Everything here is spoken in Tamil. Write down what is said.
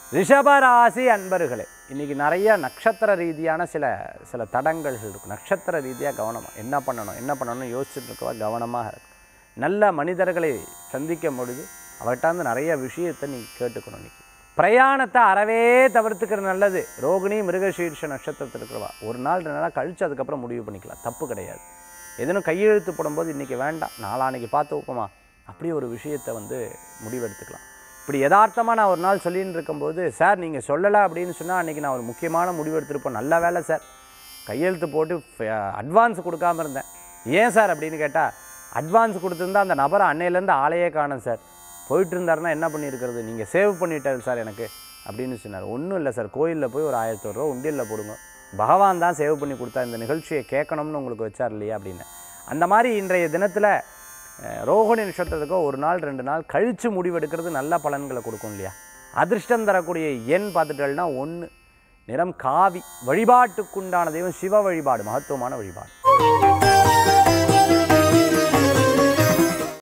ரிஷபராசி அன்பர்களே இன்னைக்கு நிறைய நட்சத்திர ரீதியான சில சில தடங்கல்கள் இருக்கும் நட்சத்திர ரீதியாக கவனமாக என்ன பண்ணணும் என்ன பண்ணணும்னு யோசிச்சுட்டு இருக்கவா கவனமாக இருக்கும் நல்ல மனிதர்களை சந்திக்கும் பொழுது அவர்கிட்ட நிறைய விஷயத்தை நீ கேட்டுக்கணும் இன்னைக்கு பிரயாணத்தை அறவே தவிர்த்துக்கிறது நல்லது ரோகிணி மிருகசீர்ஷ நட்சத்திரத்தில் இருக்கிறவா ஒரு நாள் ரெண்டு நாள் கழிச்சு அதுக்கப்புறம் முடிவு பண்ணிக்கலாம் தப்பு கிடையாது எதனும் கையெழுத்து போடும்போது இன்றைக்கி வேண்டாம் நாளான்னைக்கு பார்த்து வைப்போமா அப்படி ஒரு விஷயத்தை வந்து முடிவெடுத்துக்கலாம் இப்படி யதார்த்தமாக நான் ஒரு நாள் சொல்லின்னு இருக்கும்போது சார் நீங்கள் சொல்லலை அப்படின்னு சொன்னால் அன்றைக்கி நான் ஒரு முக்கியமான முடிவு எடுத்திருப்பேன் நல்ல வேலை சார் கையெழுத்து போட்டு அட்வான்ஸ் கொடுக்காம இருந்தேன் ஏன் சார் அப்படின்னு கேட்டால் அட்வான்ஸ் கொடுத்துருந்தா அந்த நபரை அன்னையிலேருந்து ஆளையே காணும் சார் போயிட்டு இருந்தாருன்னா என்ன பண்ணியிருக்கிறது நீங்கள் சேவ் பண்ணிட்டாரு சார் எனக்கு அப்படின்னு சொன்னார் ஒன்றும் இல்லை சார் கோயிலில் போய் ஒரு ஆயிரத்தி ரூபா உண்டியலில் போடுங்க பகவான் தான் சேவ் பண்ணி கொடுத்தா இந்த நிகழ்ச்சியை கேட்கணும்னு உங்களுக்கு வச்சார் இல்லையா அப்படின்னு அந்த மாதிரி இன்றைய தினத்தில் அஹ், ரோகிணி நட்சத்திரத்துக்கோ ஒரு நாள் ரெண்டு நாள் கழித்து முடிவெடுக்கிறது நல்ல பலன்களை கொடுக்கும் இல்லையா அதிர்ஷ்டம் தரக்கூடிய எண் பார்த்துட்டேன்னா ஒன்று நிறம் காவி வழிபாட்டுக்குண்டான தெய்வம் சிவ வழிபாடு மகத்துவமான வழிபாடு